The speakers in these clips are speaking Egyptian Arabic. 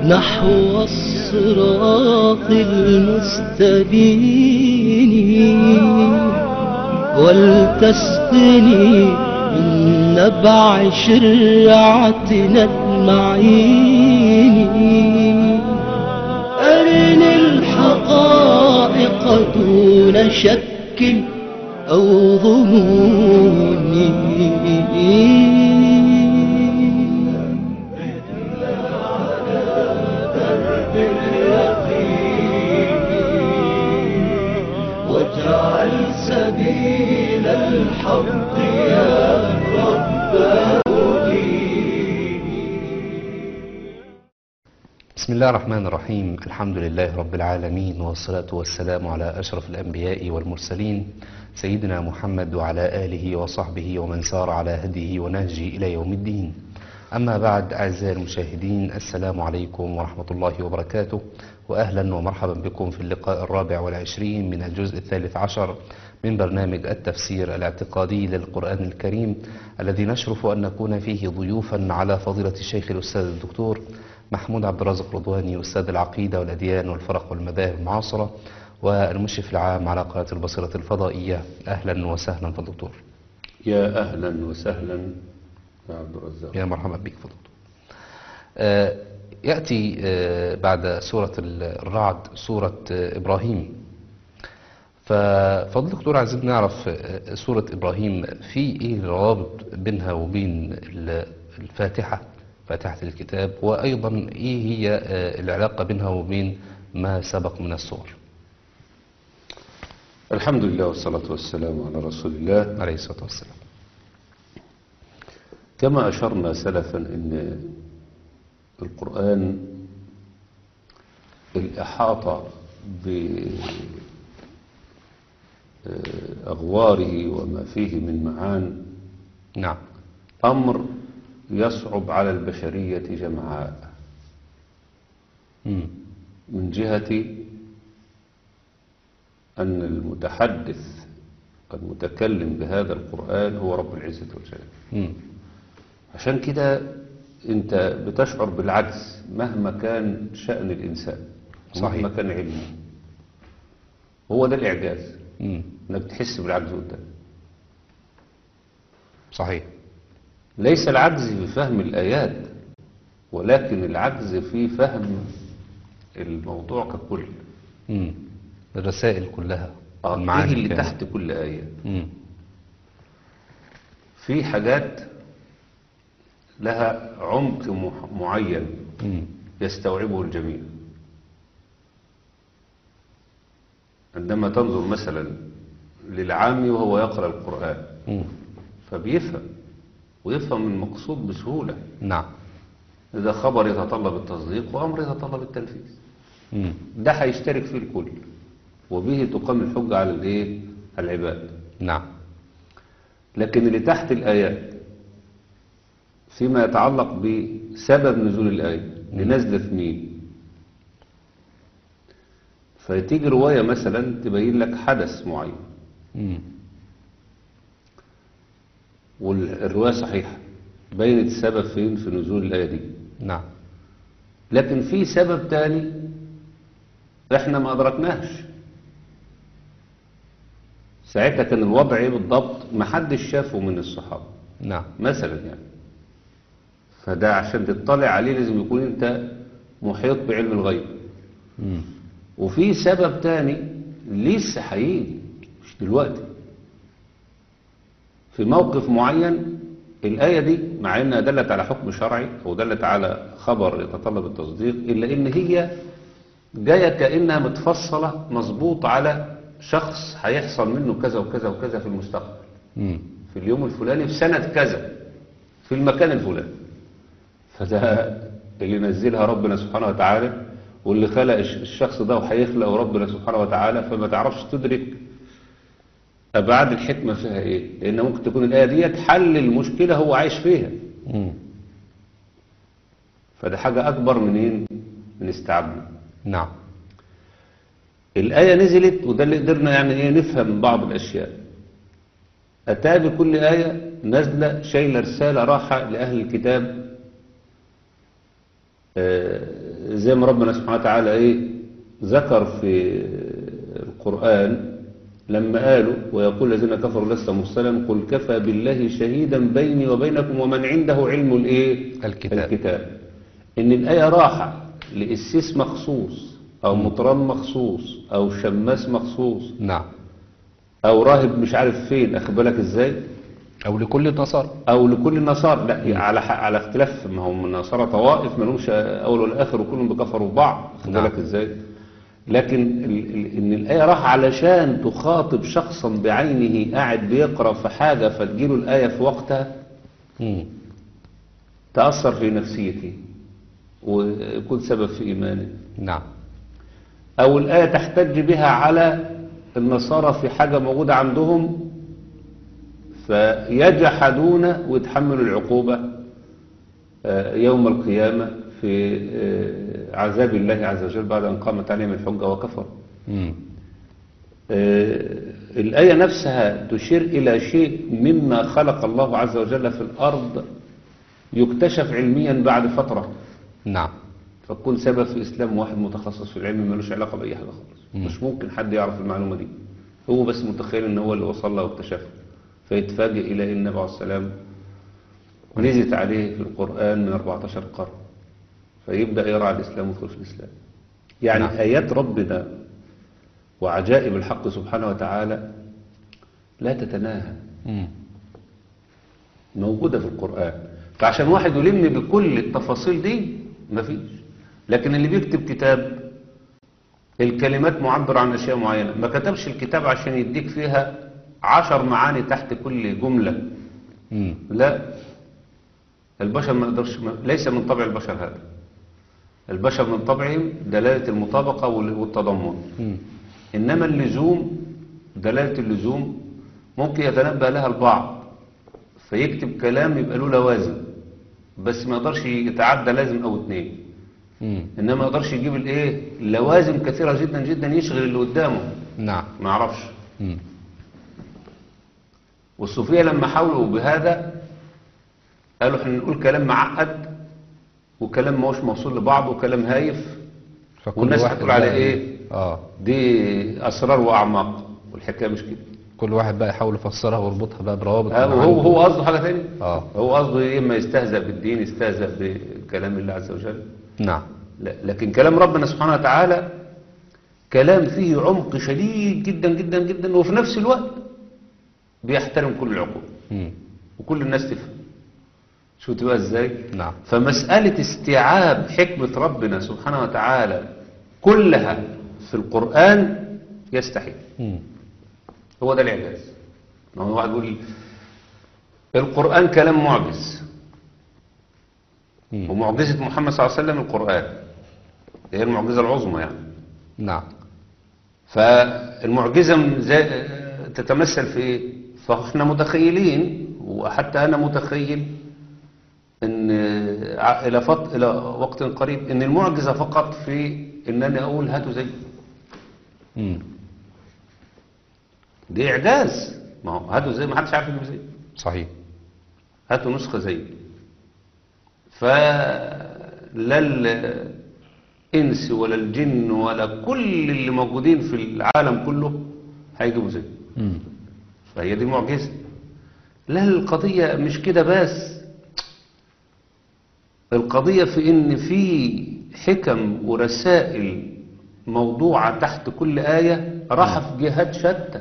نحو الصراط المستبين ولتسقني من نبع شرعتنا المعين أرني الحقائق دون شك أو ظنون واجعل سبيل الحق يا رب بسم الله الرحمن الرحيم الحمد لله رب العالمين والصلاة والسلام على أشرف الأنبياء والمرسلين سيدنا محمد وعلى آله وصحبه ومن سار على هديه ونهجه إلى يوم الدين أما بعد أعزائي المشاهدين السلام عليكم ورحمة الله وبركاته وأهلا ومرحبا بكم في اللقاء الرابع والعشرين من الجزء الثالث عشر من برنامج التفسير الاعتقادي للقرآن الكريم الذي نشرف أن نكون فيه ضيوفا على فضيلة الشيخ الأستاذ الدكتور محمود عبد الرازق رضواني أستاذ العقيدة والأديان والفرق والمذاهب المعاصرة والمشرف العام على قناة البصيرة الفضائية أهلا وسهلا فالدكتور يا أهلا وسهلا يا عبد الرزاق يا مرحبا بك فضلت آه يأتي آه بعد سورة الرعد سورة آه إبراهيم ففضل دكتور عايزين نعرف آه، سورة إبراهيم في إيه الروابط بينها وبين ال- الفاتحة فاتحة الكتاب وأيضا إيه هي آه، العلاقة بينها وبين ما سبق من السور الحمد لله والصلاة والسلام على رسول الله عليه الصلاة والسلام كما أشرنا سلفا أن القرآن الإحاطة بأغواره وما فيه من معان نعم أمر يصعب على البشرية جمعاء مم. من جهة أن المتحدث المتكلم بهذا القرآن هو رب العزة والجلال مم. عشان كده انت بتشعر بالعجز مهما كان شأن الإنسان صحيح. مهما كان علمه هو ده الإعجاز مم. انك تحس بالعجز قدام صحيح ليس العجز في فهم الآيات ولكن العجز في فهم الموضوع ككل مم. الرسائل كلها آه، ايه المعاني اللي الكاملة. تحت كل آية مم. في حاجات لها عمق مح- معين مم. يستوعبه الجميع عندما تنظر مثلا للعامي وهو يقرأ القرآن مم. فبيفهم ويفهم المقصود بسهولة نعم إذا خبر يتطلب التصديق وأمر يتطلب التنفيذ مم. ده هيشترك فيه الكل وبه تقام الحجة على الايه على العباد نعم لكن اللي تحت الآيات فيما يتعلق بسبب نزول الآية لنزلة مين فتيجي رواية مثلا تبين لك حدث معين مم. والرواية صحيحة بينت السبب فين في نزول الآية دي نعم لكن في سبب تاني احنا ما أدركناهش ساعتها كان الوضع ايه بالضبط ما حدش شافه من الصحابة نعم مثلا يعني فده عشان تطلع عليه لازم يكون انت محيط بعلم الغيب مم. وفي سبب تاني لسه هيجي مش دلوقتي في موقف معين الآية دي مع انها دلت على حكم شرعي او دلت على خبر يتطلب التصديق الا ان هي جاية كأنها متفصلة مظبوط على شخص هيحصل منه كذا وكذا وكذا في المستقبل مم. في اليوم الفلاني في سنة كذا في المكان الفلاني فده اللي نزلها ربنا سبحانه وتعالى واللي خلق الش- الشخص ده وهيخلقه ربنا سبحانه وتعالى فما تعرفش تدرك أبعاد الحكمة فيها إيه لأن ممكن تكون الآية دي حل المشكلة هو عايش فيها مم. فده حاجة أكبر منين من استيعابنا نعم الآية نزلت وده اللي قدرنا يعني إيه نفهم بعض الأشياء أتى بكل آية نازلة شايلة رسالة راحة لأهل الكتاب آه، زي ما ربنا سبحانه وتعالى ايه ذكر في القرآن لما قالوا ويقول الذين كفروا لست مرسلا قل كفى بالله شهيدا بيني وبينكم ومن عنده علم الايه الكتاب. الكتاب ان الآية راحة لقسيس مخصوص او مطران مخصوص او شماس مخصوص نعم او راهب مش عارف فين اخد بالك ازاي أو لكل النصارى او لكل النصارى لا على ح- على اختلاف ما هم النصارى طوائف ما لهمش اول ولا اخر وكلهم بيكفروا بعض خد نعم. بالك ازاي لكن ال- ال- ان الايه راح علشان تخاطب شخصا بعينه قاعد بيقرا في حاجه فتجيله الايه في وقتها مم. تاثر في نفسيته ويكون سبب في ايمانه نعم أو الآية تحتج بها على النصارى في حاجة موجودة عندهم فيجحدون ويتحملوا العقوبة آه، يوم القيامة في آه، عذاب الله عز وجل بعد أن قامت عليهم الحجة وكفروا مم. آه، الآية نفسها تشير إلى شيء مما خلق الله عز وجل في الأرض يكتشف علميا بعد فترة نعم فتكون سبب في اسلام واحد متخصص في العلم ملوش علاقه باي حاجه خالص مم. مش ممكن حد يعرف المعلومه دي هو بس متخيل ان هو اللي وصل لها واكتشفها فيتفاجئ الى ان النبي عليه السلام نزلت عليه في القران من 14 قرن فيبدا يرى على الاسلام ويدخل في الاسلام يعني نعم. ايات ربنا وعجائب الحق سبحانه وتعالى لا تتناهى مم. موجودة في القرآن فعشان واحد يلم بكل التفاصيل دي مفيش لكن اللي بيكتب كتاب الكلمات معبر عن أشياء معينة ما كتبش الكتاب عشان يديك فيها عشر معاني تحت كل جملة مم. لا البشر ما يقدرش ما ليس من طبع البشر هذا البشر من طبعهم دلالة المطابقة وال- والتضمن مم. إنما اللزوم دلالة اللزوم ممكن يتنبأ لها البعض فيكتب كلام يبقى له لوازم بس ما يقدرش يتعدى لازم أو اتنين مم. إنما ما يقدرش يجيب الإيه لوازم كثيرة جدا جدا يشغل اللي قدامه نعم ما يعرفش مم. والصوفية لما حاولوا بهذا قالوا احنا نقول كلام معقد وكلام ما هوش موصول لبعض وكلام هايف فكل والناس واحد هتقول عليه بقى- ايه اه دي أسرار وأعماق والحكاية مش كده كل واحد بقى يحاول يفسرها ويربطها بقى بروابط آه، من وهو عنده. هو قصده حاجة تانية اه هو قصده إيه؟ إما يستهزأ بالدين يستهزأ بكلام الله عز وجل نعم لا لكن كلام ربنا سبحانه وتعالى كلام فيه عمق شديد جدا جدا جدا وفي نفس الوقت بيحترم كل العقول مم. وكل الناس تفهم شو تبقى ازاي نعم فمسألة استيعاب حكمة ربنا سبحانه وتعالى كلها في القرآن يستحيل مم. هو ده الإعجاز ما هو واحد يقول القرآن كلام معجز مم. ومعجزة محمد صلى الله عليه وسلم القرآن هي المعجزة العظمى يعني نعم فالمعجزة من زي- تتمثل في ايه فاحنا متخيلين وحتى انا متخيل ان ع- الى فط... الى وقت قريب ان المعجزة فقط في ان انا اقول هاتوا زي مم. دي اعجاز ما هو هاتوا زي ما حدش عارف يجيب زي صحيح هاتوا نسخة زي فلا الإنس ولا الجن ولا كل اللي موجودين في العالم كله هيجيبوا زي مم. فهي دي معجزة لا القضية مش كده بس القضية في ان في حكم ورسائل موضوعة تحت كل آية راح في جهات شتى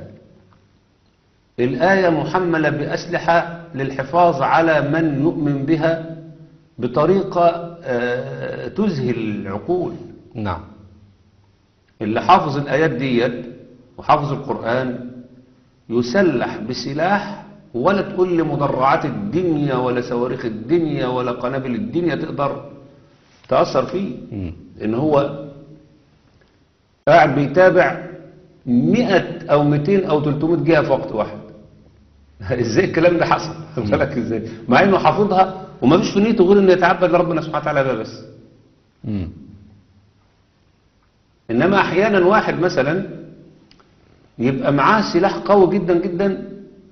الآية محملة بأسلحة للحفاظ على من يؤمن بها بطريقة آه، تذهل العقول نعم اللي حافظ الآيات ديت وحافظ القرآن يسلح بسلاح ولا تقول لي مدرعات الدنيا ولا صواريخ الدنيا ولا قنابل الدنيا تقدر تأثر فيه مم. إن هو قاعد بيتابع مئة أو مئتين أو تلتمائة جهة في وقت واحد ازاي الكلام ده حصل خد بالك ازاي مع انه حافظها وما فيش في نيته غير انه يتعبد لربنا سبحانه وتعالى بها بس مم. انما احيانا واحد مثلا يبقى معاه سلاح قوي جدا جدا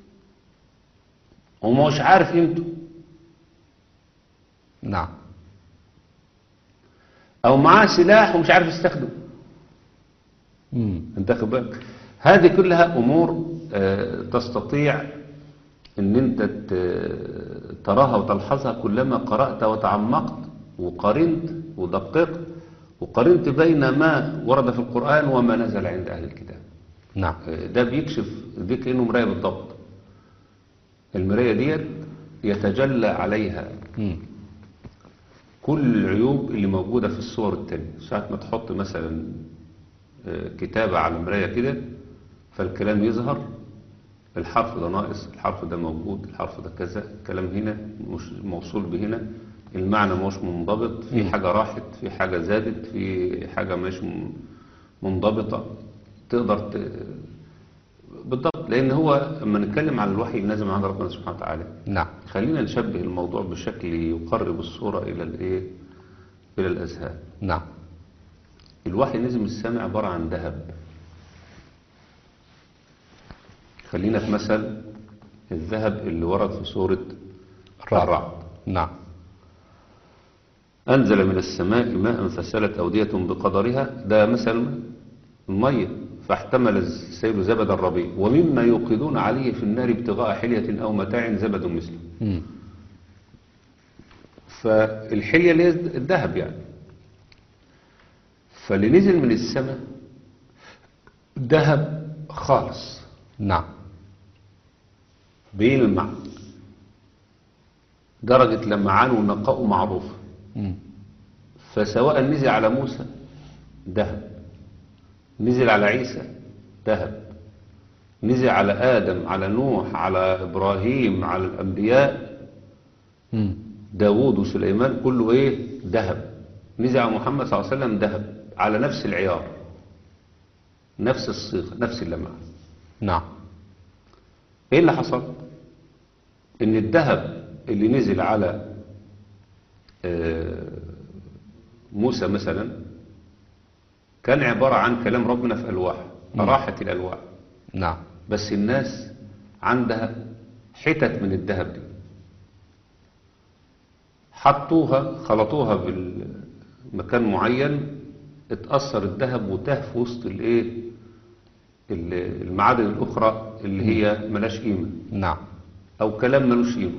وما هوش عارف قيمته نعم او معاه سلاح ومش عارف يستخدمه مم. انت واخد بالك هذه كلها امور آه، تستطيع ان انت ت- تراها وتلحظها كلما قرأت وتعمقت وقارنت ودققت وقارنت بين ما ورد في القرآن وما نزل عند اهل الكتاب نعم آه، ده بيكشف دي كأنه مراية بالضبط المراية ديت يتجلى عليها مم. كل العيوب اللي موجودة في الصور التانية ساعة ما تحط مثلا آه، كتابة على المراية كده فالكلام يظهر الحرف ده ناقص الحرف ده موجود الحرف ده كذا الكلام هنا مش موصول بهنا المعنى مش منضبط في حاجة راحت في حاجة زادت في حاجة مش م- منضبطة تقدر ت... بالضبط لأن هو لما نتكلم عن الوحي النازل من عند ربنا سبحانه وتعالى نعم خلينا نشبه الموضوع بشكل يقرب الصورة إلى الإيه؟ إلى الأذهان نعم الوحي نزل من السماء عبارة عن ذهب خلينا في مثل الذهب اللي ورد في سورة الرعد نعم أنزل من السماء ماء فسالت أودية بقدرها ده مثل المية فاحتمل السيل زبد الربيع ومما يوقدون عليه في النار ابتغاء حلية أو متاع زبد مثله مم. فالحلية اللي هي الذهب يعني فاللي نزل من السماء ذهب خالص نعم بيلمع درجة لمعان ونقاء معروفة مم. فسواء نزل على موسى ذهب نزل على عيسى ذهب نزل على آدم على نوح على إبراهيم على الأنبياء مم. داوود وسليمان كله ايه ذهب نزل على محمد صلى الله عليه وسلم ذهب على نفس العيار نفس الصيغة نفس اللمعة نعم ايه اللي حصل ان الذهب اللي نزل على آه، موسى مثلا كان عبارة عن كلام ربنا في ألواح راحت الألواح نعم بس الناس عندها حتت من الذهب دي حطوها خلطوها بالمكان معين اتأثر الذهب وتاه في وسط الايه ال- المعادن الأخرى اللي هي ملاش قيمة نعم أو كلام ملوش قيمة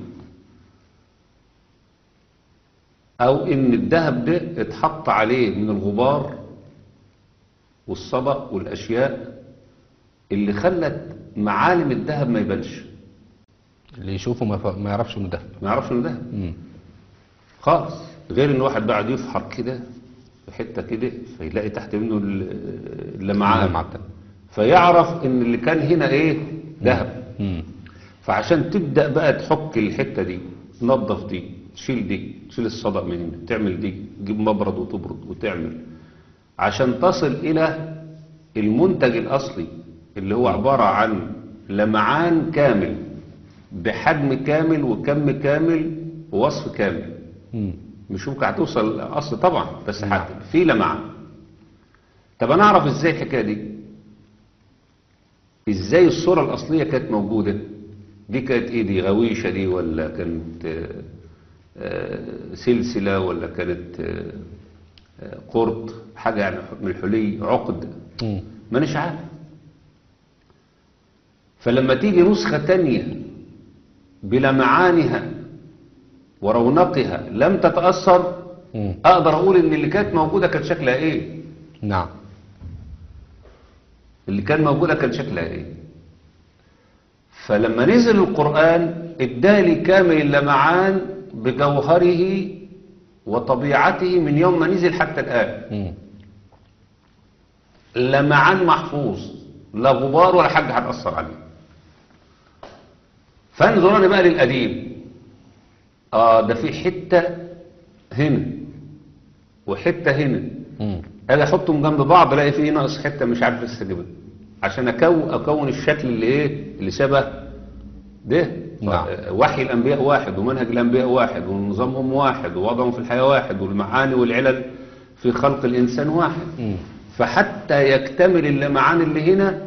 أو إن الذهب ده اتحط عليه من الغبار والصبغ والأشياء اللي خلت معالم الذهب ما يبانش اللي يشوفه ما, ف... ما يعرفش انه ده ما يعرفش انه ذهب مم. خالص غير ان واحد بعد يفحر كده في حته كده فيلاقي تحت منه ال- اللمعان اللمعة التانية. فيعرف ان اللي كان هنا ايه ذهب مم. فعشان تبدا بقى تحك الحته دي تنظف دي تشيل دي تشيل الصدأ من هنا تعمل دي تجيب مبرد وتبرد وتعمل عشان تصل الى المنتج الاصلي اللي هو عباره عن لمعان كامل بحجم كامل وكم كامل ووصف كامل مم. مش ممكن هتوصل اصل طبعا بس حتى في لمعان طب انا اعرف ازاي الحكايه دي ازاي الصوره الاصليه كانت موجوده دي كانت ايه دي غويشه دي ولا كانت آه، آه، سلسله ولا كانت آه، آه، قرط حاجه يعني من الحلي عقد مم. مانيش عارف فلما تيجي نسخة تانية بلمعانها ورونقها لم تتأثر مم. أقدر أقول إن اللي كانت موجودة كانت شكلها إيه نعم اللي كان موجودة كان شكلها إيه فلما نزل القرآن ادالي كامل اللمعان بجوهره وطبيعته من يوم ما نزل حتى الآن مم. لمعان محفوظ لا غبار ولا حاجة هتأثر عليه فانظر انا بقى للقديم اه ده في حتة هنا وحتة هنا مم. اجي احطهم جنب بعض الاقي فيه ناقص حتة مش عارف لسه اجيبها عشان اكون اكون الشكل اللي ايه اللي شبه ده نعم. آه، وحي الانبياء واحد ومنهج الانبياء واحد ونظامهم واحد ووضعهم في الحياة واحد والمعاني والعلل في خلق الانسان واحد مم. فحتى يكتمل اللمعان اللي هنا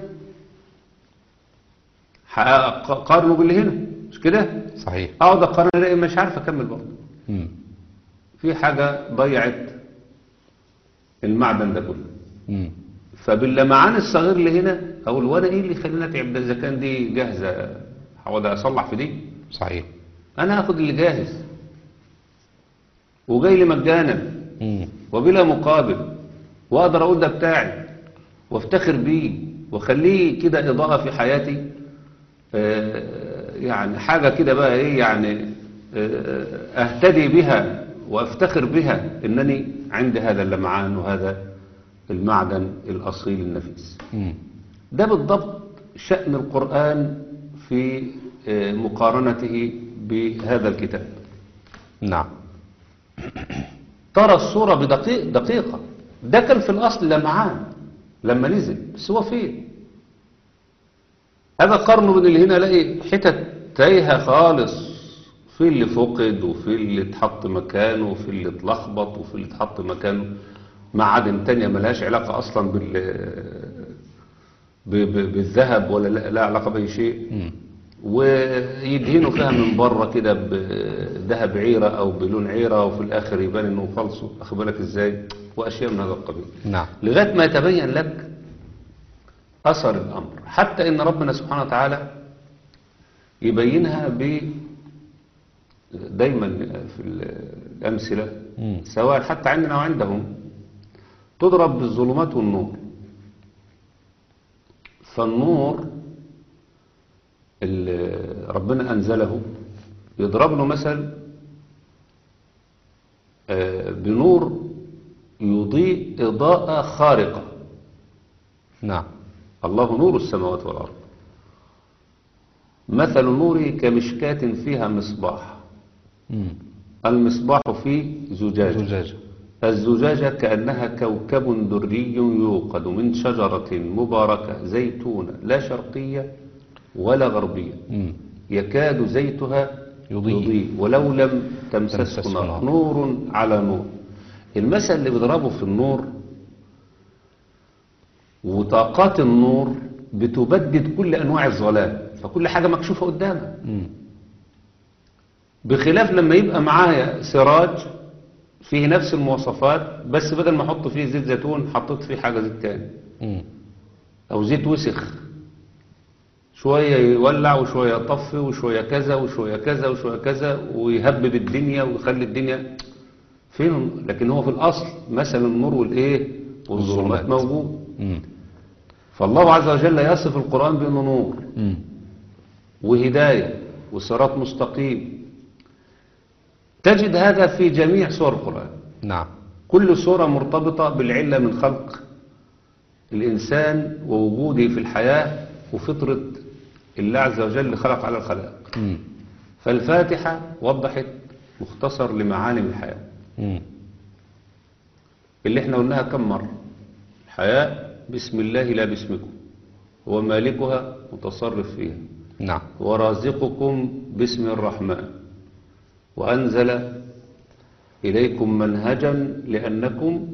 ح- قارنه باللي هنا مش كده صحيح اقعد اقارن الاقي مش عارف اكمل برضه مم. في حاجة ضيعت المعدن ده كله مم. فباللمعان الصغير اللي هنا اقول وانا ايه اللي يخليني اتعب ده اذا كان دي جاهزه هقعد اصلح في دي صحيح انا هاخد اللي جاهز وجاي لي مجانا مم. وبلا مقابل واقدر اقول ده بتاعي وافتخر بيه واخليه كده اضاءه في حياتي آه، يعني حاجه كده بقى ايه يعني آه، اهتدي بها وافتخر بها انني عندي هذا اللمعان وهذا المعدن الاصيل النفيس مم. ده بالضبط شأن القرآن في آه، مقارنته بهذا الكتاب نعم ترى الصورة بدقيق دقيقة ده كان في الأصل لمعان لما نزل بس هو فين هذا قرن بين اللي هنا الاقي حتت تايهة خالص في اللي فقد وفي اللي اتحط مكانه وفي اللي اتلخبط وفي اللي اتحط مكانه معادن تانية ملهاش علاقة أصلا بال ب- ب- بالذهب ولا لا لا علاقة بأي شيء مم. ويدهنوا فيها من بره كده بذهب عيرة أو بلون عيرة وفي الآخر يبان إنه فالصو أخد بالك إزاي وأشياء من هذا القبيل نعم لغاية ما يتبين لك أثر الأمر حتى إن ربنا سبحانه وتعالى يبينها ب دايما في الأمثلة مم. سواء حتى عندنا وعندهم تضرب بالظلمات والنور فالنور اللي ربنا أنزله يضرب له مثل آه، بنور يضيء إضاءة خارقة نعم الله نور السماوات والأرض مثل نوره كمشكاة فيها مصباح مم. المصباح فيه زجاجة زجاجة الزجاجة كأنها كوكب دري يوقد من شجرة مباركة زيتونة لا شرقية ولا غربية مم. يكاد زيتها يضيء. يضيء ولو لم تمسسه تمسسه نار نار. نور على نور المثل اللي بيضربه في النور وطاقات النور بتبدد كل أنواع الظلام فكل حاجة مكشوفة قدامك مم. بخلاف لما يبقى معايا سراج فيه نفس المواصفات بس بدل ما احط فيه زيت زيتون حطيت فيه حاجة زيت تاني مم. او زيت وسخ شوية يولع وشوية يطفي وشوية كذا وشوية كذا وشوية كذا ويهبب الدنيا ويخلي الدنيا فين لكن هو في الاصل مثل النور والايه والظلمات والظلمات. موجود مم. فالله عز وجل يصف القرآن بأنه نور مم. وهداية وصراط مستقيم تجد هذا في جميع سور القرآن نعم كل سورة مرتبطة بالعلة من خلق الإنسان ووجوده في الحياة وفطرة الله عز وجل اللي خلق على الخلائق مم. فالفاتحة وضحت مختصر لمعالم الحياة مم. اللي احنا قلناها كم مرة الحياة بسم الله لا باسمكم هو مالكها متصرف فيها نعم ورازقكم باسم الرحمن وأنزل إليكم منهجا لأنكم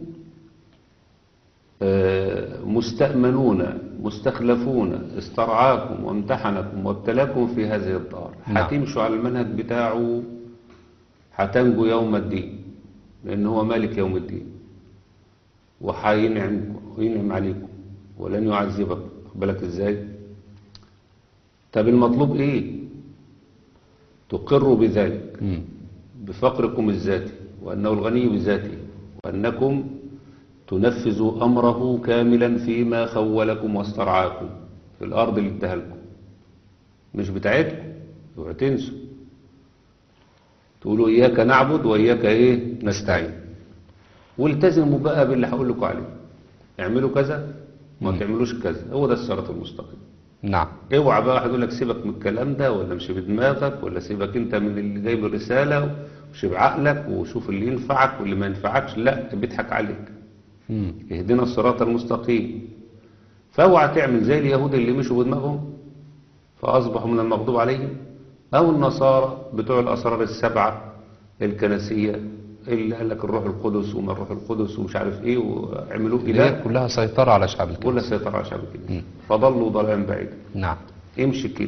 آه، مستأمنون مستخلفون استرعاكم وامتحنكم وابتلاكم في هذه الدار نعم. هتمشوا على المنهج بتاعه هتنجوا يوم الدين لأن هو مالك يوم الدين وهينعم وينعم عليكم ولن يعذبك خد بالك ازاي طب المطلوب ايه تقروا بذلك مم. بفقركم الذاتي وأنه الغني بذاته وأنكم تنفذوا أمره كاملا فيما خولكم واسترعاكم في الأرض اللي اداها لكم مش بتاعتكم اوعوا تنسوا تقولوا إياك نعبد وإياك إيه نستعين والتزموا بقى باللي هقول لكم عليه اعملوا كذا ما تعملوش كذا هو ده الصراط المستقيم نعم اوعى بقى واحد يقول لك سيبك من الكلام ده ولا مش بدماغك ولا سيبك انت من اللي جايب الرساله ومشي بعقلك وشوف اللي ينفعك واللي ما ينفعكش لا بيضحك عليك مم. اهدنا الصراط المستقيم فاوعى تعمل زي اليهود اللي مشوا بدماغهم فاصبحوا من المغضوب عليهم او النصارى بتوع الاسرار السبعه الكنسيه اللي قال لك الروح القدس وما الروح القدس ومش عارف ايه وعملوه اللي اله هي كلها سيطرة على شعب الكلام ولا سيطر على شعب كده فضلوا ضلالا بعيدا نعم امشي كده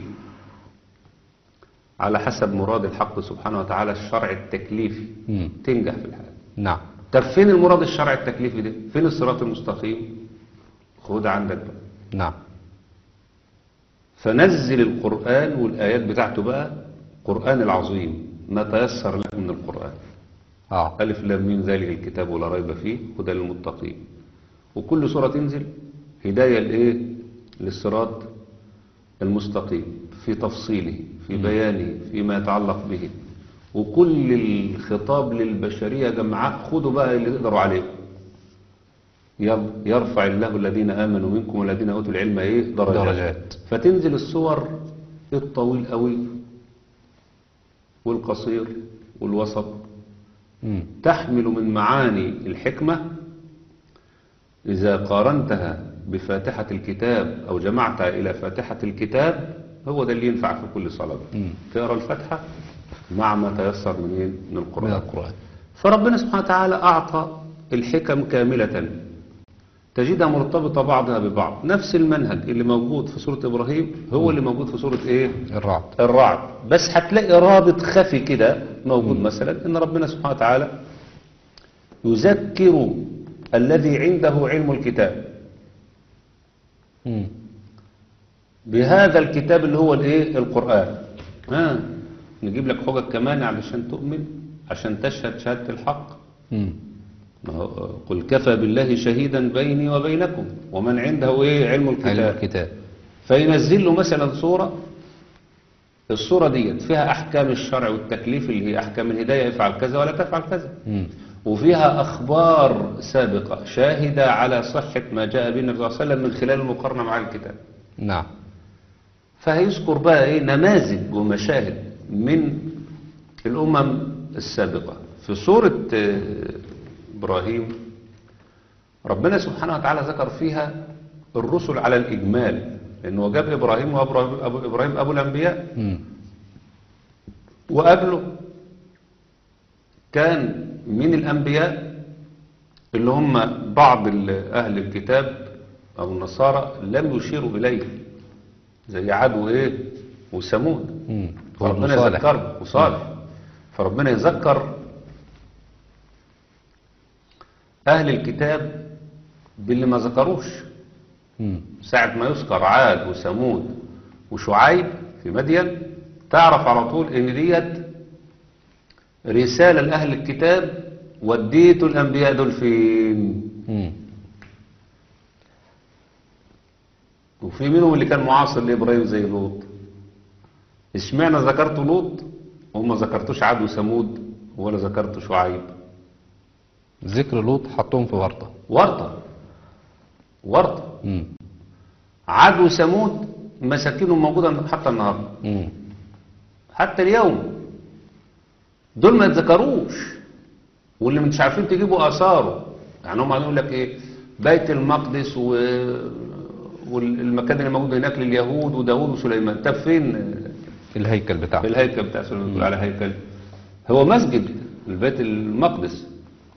على حسب مراد الحق سبحانه وتعالى الشرع التكليفي مم. تنجح في الحياة نعم طب فين المراد الشرعي التكليفي ده فين الصراط المستقيم خد عندك بقى نعم فنزل القرآن والآيات بتاعته بقى قرآن العظيم ما تيسر لك من القرآن اه ألف لام ميم ذلك الكتاب ولا ريب فيه هدى للمتقين وكل سورة تنزل هداية لإيه للصراط المستقيم في تفصيله في بيانه فيما يتعلق به وكل الخطاب للبشرية جمعاء خدوا بقى اللي تقدروا عليه يلا يرفع الله الذين آمنوا منكم والذين أوتوا العلم إيه درجات, درجات. فتنزل الصور الطويل قوي والقصير والوسط مم. تحمل من معاني الحكمة إذا قارنتها بفاتحة الكتاب أو جمعتها إلى فاتحة الكتاب هو ده اللي ينفع في كل صلاة مم. تقرأ الفاتحة مع ما تيسر من إيه؟ من من القرآن القرآن فربنا سبحانه وتعالى أعطى الحكم كاملة تجدها مرتبطة بعضها ببعض نفس المنهج اللي موجود في سورة إبراهيم هو اللي موجود في سورة إيه الرعد الرعد بس هتلاقي رابط خفي كده موجود مثلا ان ربنا سبحانه وتعالى يذكر الذي عنده علم الكتاب مم. بهذا الكتاب اللي هو الايه القرآن ها نجيب لك حجج كمان علشان تؤمن عشان تشهد شهادة الحق مم. ما هو قل كفى بالله شهيدا بيني وبينكم ومن عنده ايه علم علم الكتاب الكتاب فينزل له مثلا صورة الصورة ديت فيها أحكام الشرع والتكليف اللي هي أحكام الهداية افعل كذا ولا تفعل كذا مم. وفيها أخبار سابقة شاهدة على صحة ما جاء به النبي صلى الله عليه وسلم من خلال المقارنة مع الكتاب نعم فهيذكر بقى إيه نماذج ومشاهد من الأمم السابقة في سورة آه، إبراهيم ربنا سبحانه وتعالى ذكر فيها الرسل على الإجمال لأنه جاب إبراهيم وأبو أبو إبراهيم أبو الأنبياء مم. وقبله كان من الأنبياء اللي هم بعض ال- أهل الكتاب أو النصارى لم يشيروا إليه زي عاد وإيه وثمود مم. فربنا وصالح. يذكرهم وصالح فربنا يذكر أهل الكتاب باللي ما ذكروش مم. ساعة ما يذكر عاد وثمود وشعيب في مدين تعرف على طول ان ديت رسالة لأهل الكتاب وديتوا الأنبياء دول فين مم. وفي منهم اللي كان معاصر لإبراهيم زي لوط اشمعنى ذكرت لوط وما ذكرتوش عاد وثمود ولا ذكرت شعيب ذكر لوط حطهم في ورطة ورطة ورطة مم. عاد وثمود مساكنهم موجودة حتى النهارده مم. حتى اليوم دول ما يتذكروش واللي مش عارفين تجيبوا آثاره يعني هم يقول لك ايه بيت المقدس و... والمكان اللي موجود هناك لليهود وداوود وسليمان طب فين الهيكل في بتاعه الهيكل بتاع سليمان بيقول على هيكل هو مسجد البيت المقدس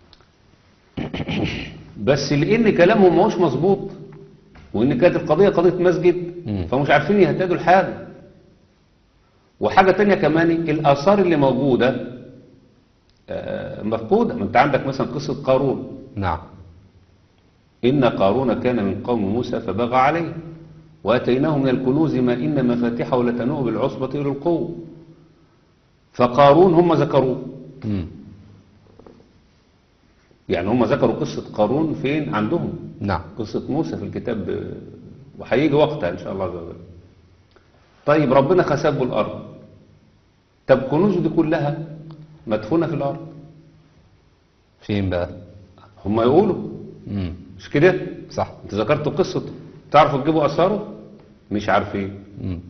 بس لان كلامهم ما هوش مظبوط وان كانت القضيه قضيه مسجد مم. فمش عارفين يهتدوا لحاجه وحاجه تانية كمان الاثار اللي موجوده آه، مفقوده ما انت عندك مثلا قصه قارون نعم إن قارون كان من قوم موسى فبغى عليه وأتيناه من الكنوز ما إن مفاتحه لتنوء بالعصبة إلى القوة فقارون هم ذكروه مم. يعني هم ذكروا قصة قارون فين عندهم نعم قصة موسى في الكتاب آه، وهيجي وقتها إن شاء الله عز وجل طيب ربنا خسبه الأرض طب كنوزه دي كلها مدفونة في الأرض فين بقى هم يقولوا مم. مش كده صح انت ذكرتوا قصته تعرفوا تجيبوا أثاره مش عارفين مم.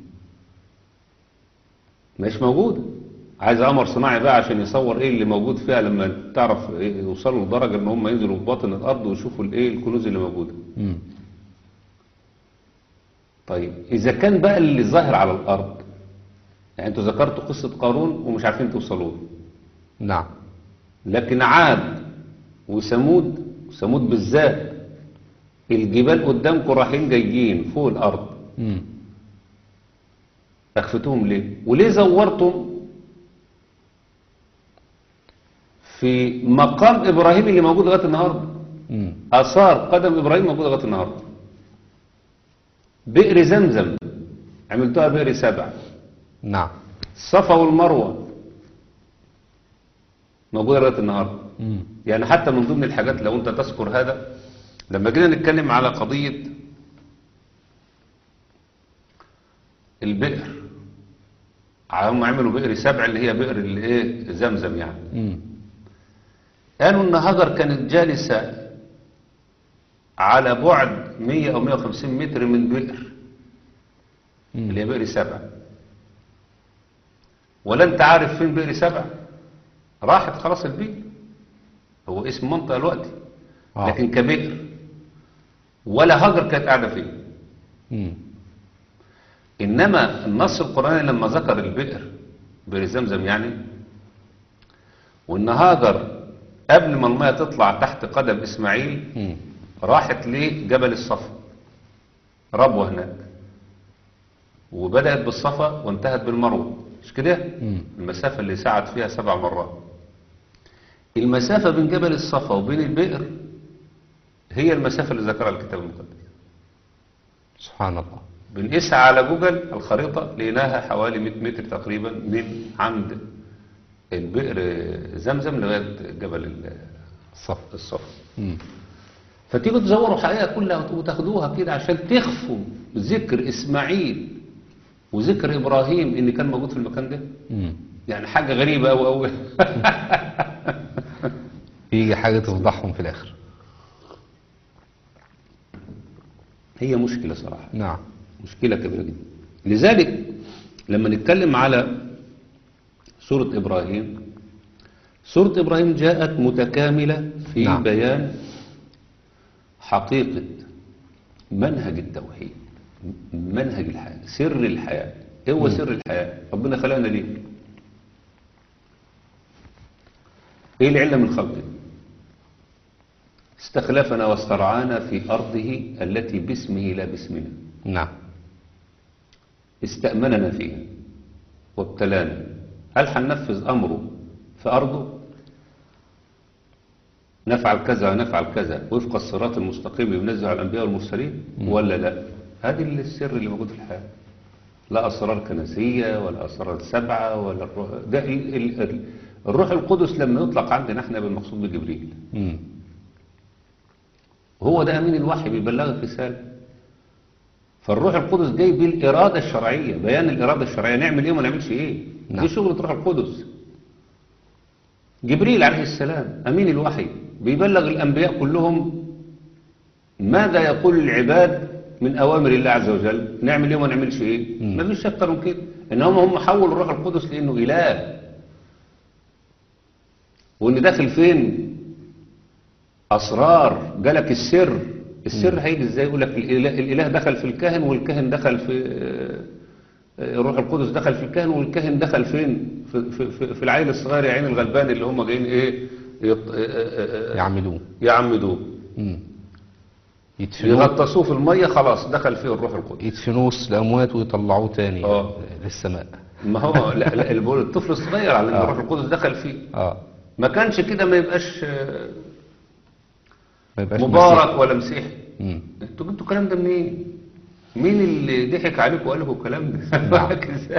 مش موجود عايز قمر صناعي بقى عشان يصور ايه اللي موجود فيها لما تعرف إيه يوصلوا لدرجه ان هم ينزلوا في باطن الارض ويشوفوا الايه الكنوز اللي موجوده مم. طيب اذا كان بقى اللي ظاهر على الارض يعني انتوا ذكرتوا قصه قارون ومش عارفين توصلوا له نعم لكن عاد وثمود ثمود بالذات الجبال قدامكم رايحين جايين فوق الارض مم. أخفتهم ليه وليه زورتم في مقام إبراهيم اللي موجود لغاية النهاردة مم. آثار قدم إبراهيم موجودة لغاية النهاردة بئر زمزم عملتوها بئر سبع نعم الصفا والمروة موجودة لغاية النهاردة مم. يعني حتى من ضمن الحاجات لو انت تذكر هذا لما جينا نتكلم على قضية البئر هم عملوا بئر سبع اللي هي بئر اللي ايه زمزم يعني مم. قالوا ان هاجر كانت جالسة على بعد 100 او 150 متر من بئر مم. اللي هي بئر سبع ولا انت عارف فين بئر سبع راحت خلاص البئر هو اسم منطقة دلوقتي آه. لكن كبئر ولا هاجر كانت قاعدة فيه مم. إنما النص القرآني لما ذكر البئر بئر زمزم يعني وإن هاجر قبل ما المية تطلع تحت قدم إسماعيل مم. راحت لجبل الصفا ربوة هناك وبدأت بالصفا وانتهت بالمروة مش كده مم. المسافة اللي سعت فيها سبع مرات المسافة بين جبل الصفا وبين البئر هي المسافة اللي ذكرها الكتاب المقدس سبحان الله بنقيسها على جوجل الخريطة لقيناها حوالي 100 متر تقريبا من عند البئر زمزم لغاية جبل ال- الصف الصفا مم. فتيجوا تزوروا الحقيقة كلها وتاخدوها كده عشان تخفوا ذكر إسماعيل وذكر إبراهيم إن كان موجود في المكان ده مم. يعني حاجة غريبة أوي أوي يجي حاجة تفضحهم في الآخر هي مشكلة صراحة نعم مشكلة كبيرة جدا لذلك لما نتكلم على سورة إبراهيم سورة إبراهيم جاءت متكاملة في نعم. نعم. بيان حقيقة منهج التوحيد منهج الحياة سر الحياة إيه هو سر الحياة ربنا خلقنا ليه ايه العلة من خلقه استخلفنا واسترعانا في أرضه التي باسمه لا باسمنا نعم استأمننا فيها وابتلانا هل هننفذ أمره في أرضه نفعل كذا ونفعل كذا وفق الصراط المستقيم اللي بينزل على الأنبياء والمرسلين ولا لا هذه اللي السر اللي موجود في الحياة لا أسرار كنسية ولا أسرار سبعة ولا الروح ده ال- ال- ال- الروح القدس لما يطلق عندنا احنا بالمقصود بجبريل مم. وهو ده أمين الوحي بيبلغك رسالة فالروح القدس جاي بالإرادة الشرعية بيان الإرادة الشرعية نعمل إيه وما نعملش إيه نعم. دي شغلة روح القدس جبريل عليه السلام أمين الوحي بيبلغ الأنبياء كلهم ماذا يقول العباد من أوامر الله عز وجل نعمل إيه وما نعملش إيه مم. ما فيش أكتر من كده إن هم هم حولوا الروح القدس لأنه إله وإن داخل فين أسرار جالك السر السر هيجي ازاي يقول لك الإله, الإله دخل في الكاهن والكاهن دخل في آه، الروح القدس دخل في الكاهن والكاهن دخل فين في, في, في, في العيل الصغير يا عين الغلبان اللي هم جايين ايه يط... آه، آه، آه، يعملوه يعمدوه مم. يدفنوه يغطسوه في المية خلاص دخل فيه الروح القدس يدفنوه وسط الأموات ويطلعوه تاني آه. للسماء ما هو لا لا اللي بقول الطفل الصغير على ان آه. الروح القدس دخل فيه اه ما كانش كده ما يبقاش آه، ما يبقاش مبارك ولا مسيحي مسيح. مم. انتوا جبتوا الكلام ده منين مين اللي ضحك عليكم وقال لكم الكلام ده نعم.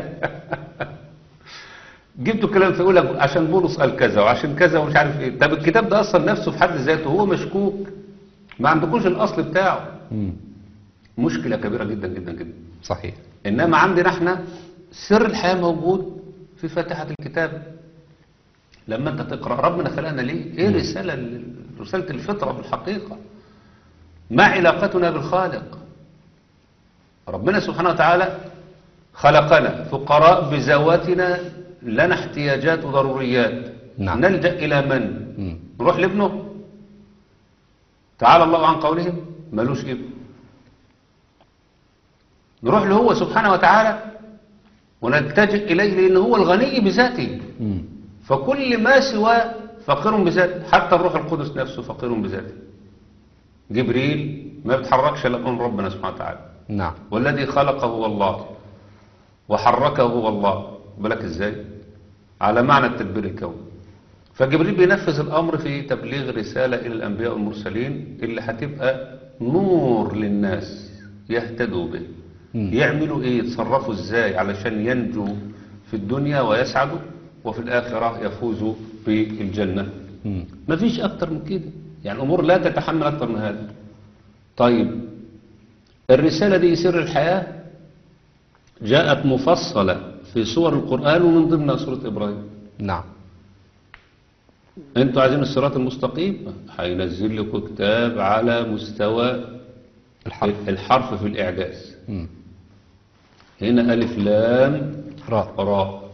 جبتوا الكلام فيقول لك عشان بولس قال كذا وعشان كذا ومش عارف ايه طب الكتاب ده اصلا نفسه في حد ذاته هو مشكوك ما عندكوش الاصل بتاعه مم. مشكله كبيره جدا جدا جدا صحيح انما عندنا احنا سر الحياه موجود في فاتحه الكتاب لما انت تقرا ربنا خلقنا ليه ايه رساله رساله الفطره بالحقيقه ما علاقتنا بالخالق ربنا سبحانه وتعالى خلقنا فقراء بذواتنا لنا احتياجات وضروريات نعم. نلجأ إلى من مم. نروح لابنه تعالى الله عن قولهم ملوش ابن نروح له هو سبحانه وتعالى ونلتجئ إليه لأنه هو الغني بذاته مم. فكل ما سواه فقير بذاته حتى الروح القدس نفسه فقير بذاته جبريل ما بيتحركش الا بأمر ربنا سبحانه وتعالى نعم والذي خلقه هو الله وحركه هو الله بالك ازاي على معنى التدبير الكوني فجبريل بينفذ الأمر في تبليغ رسالة إلى الأنبياء والمرسلين اللي هتبقى نور للناس يهتدوا به مم. يعملوا إيه يتصرفوا إزاي علشان ينجوا في الدنيا ويسعدوا وفي الآخرة يفوزوا بالجنة مم. مفيش أكتر من كده يعني الأمور لا تتحمل أكتر من هذا طيب الرسالة دي سر الحياة جاءت مفصلة في سور القرآن ومن ضمنها سورة إبراهيم نعم انتوا عايزين الصراط المستقيم هينزل لكم كتاب على مستوى الحرف الحرف في الإعجاز مم. هنا ألف لام راء راء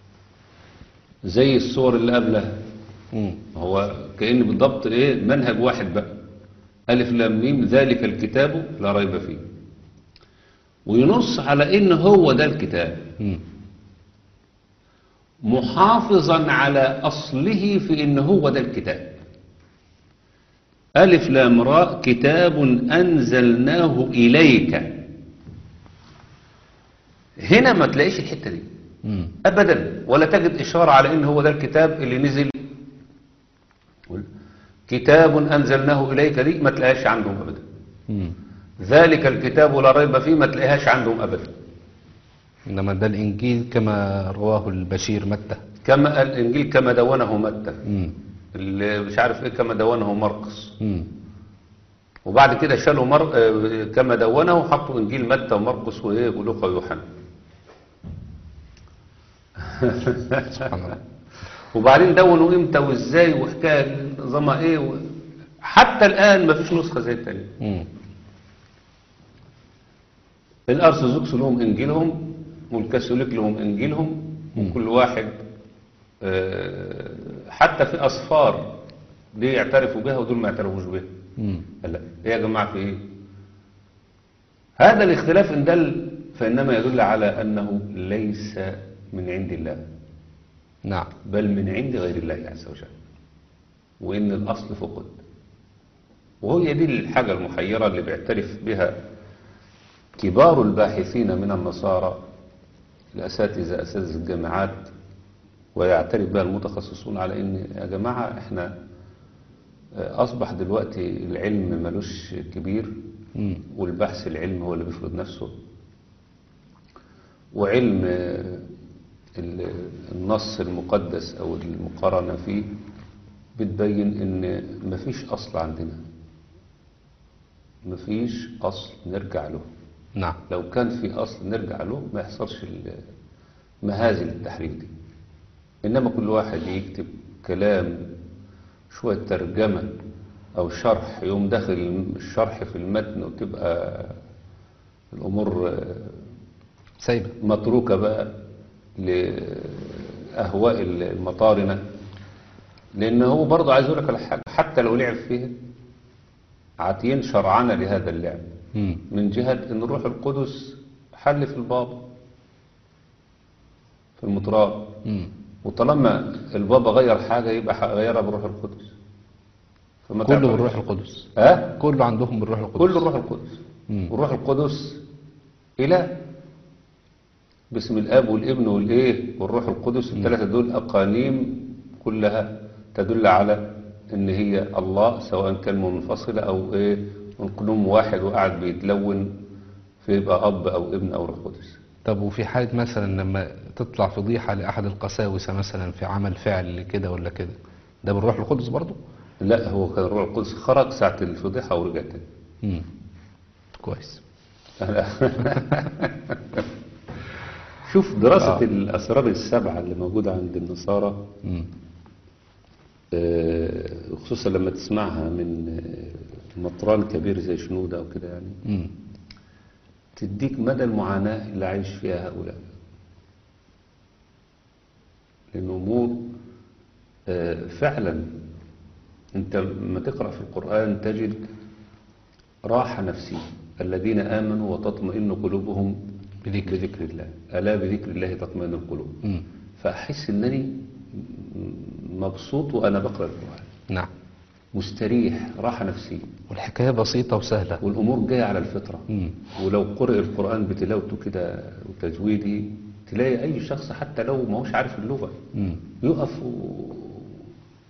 زي الصور اللي قبلها مم. هو كأن بالضبط ايه منهج واحد بقى ألف لام ميم ذلك الكتاب لا ريب فيه وينص على ان هو ده الكتاب مم. محافظا على أصله في ان هو ده الكتاب ألف لام راء كتاب أنزلناه إليك هنا ما تلاقيش الحتة دي مم. أبدا ولا تجد إشارة على إن هو ده الكتاب اللي نزل كتاب أنزلناه إليك دي ما تلاقيهاش عندهم أبدا مم. ذلك الكتاب لا ريب فيه ما تلاقيهاش عندهم أبدا إنما ده الإنجيل كما رواه البشير متى كما الإنجيل كما دونه متى مم. اللي مش عارف إيه كما دونه مرقس مم. وبعد كده شالوا مر... آه، كما دونه وحطوا إنجيل متى ومرقس وإيه ولوقا ويوحنا سبحان الله وبعدين دونوا امتى وازاي وحكايه نظامها ايه و... حتى الان ما فيش نسخه زي التانية مم. الارثوذكس لهم انجيلهم والكاثوليك لهم انجيلهم وكل واحد آه، حتى في اصفار دي يعترفوا بها ودول ما يعترفوش بها مم. لا ايه يا جماعه في ايه هذا الاختلاف ان دل فانما يدل على انه ليس من عند الله نعم بل من عند غير الله عز وجل وإن الأصل فقد وهي دي الحاجة المحيرة اللي بيعترف بها كبار الباحثين من النصارى الأساتذة أساتذة الجامعات ويعترف بها المتخصصون على إن يا جماعة إحنا آه، أصبح دلوقتي العلم ملوش كبير مم. والبحث العلمي هو اللي بيفرض نفسه وعلم آه، ال- النص المقدس أو المقارنة فيه بتبين إن مفيش أصل عندنا مفيش أصل نرجع له نعم لو كان في أصل نرجع له ما يحصلش ال- مهازل التحريف دي إنما كل واحد يكتب كلام شوية ترجمة أو شرح يوم داخل الشرح في المتن وتبقى الأمور آه، سايبة متروكة بقى لأهواء المطارنة لأن هو برضه عايز يقول لك على حاجة حتى لو لعب فيها عاتين شرعنا لهذا اللعب مم. من جهة أن الروح القدس حل في البابا في المطراب مم. وطالما البابا غير حاجة يبقى غيرها بالروح القدس فما كله تعترضش. بالروح القدس ها؟ كله عندهم بالروح القدس كل الروح القدس مم. والروح القدس إله باسم الآب والابن والإيه والروح القدس الثلاثة دول أقانيم كلها تدل على إن هي الله سواء كان منفصلة أو إيه كلهم واحد وقاعد بيتلون فيبقى أب أو ابن أو روح قدس طب وفي حالة مثلا لما تطلع فضيحة لأحد القساوسة مثلا في عمل فعل كده ولا كده ده بالروح القدس برضو لا هو كان الروح القدس خرج ساعة الفضيحة ورجع تاني مم. كويس شوف دراسة آه. الأسرار السبعة اللي موجودة عند النصارى مم. آه، خصوصا لما تسمعها من آه، مطران كبير زي شنودة أو كده يعني مم. تديك مدى المعاناة اللي عايش فيها هؤلاء لأن أمور آه، فعلا أنت لما تقرأ في القرآن تجد راحة نفسية الذين آمنوا وتطمئن قلوبهم بذكر. بذكر الله ألا بذكر الله تطمئن القلوب مم. فأحس أنني مبسوط وأنا بقرأ القرآن نعم مستريح راحة نفسية والحكاية بسيطة وسهلة والأمور جاية على الفطرة مم. ولو قرئ القرآن بتلاوته كده وتجويده تلاقي أي شخص حتى لو ما هوش عارف اللغة مم. يقف و...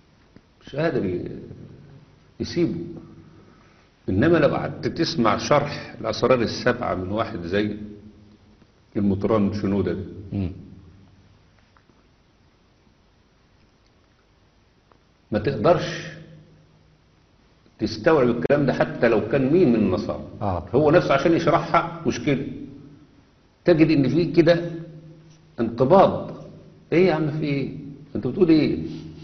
مش قادر ي- يسيبه إنما لو قعدت تسمع شرح الأسرار السبعة من واحد زي المطران شنودة ده مم. ما تقدرش تستوعب الكلام ده حتى لو كان مين من النصارى آه. هو نفسه عشان يشرحها مشكلة تجد ان في كده انقباض ايه يا عم في ايه انت بتقول ايه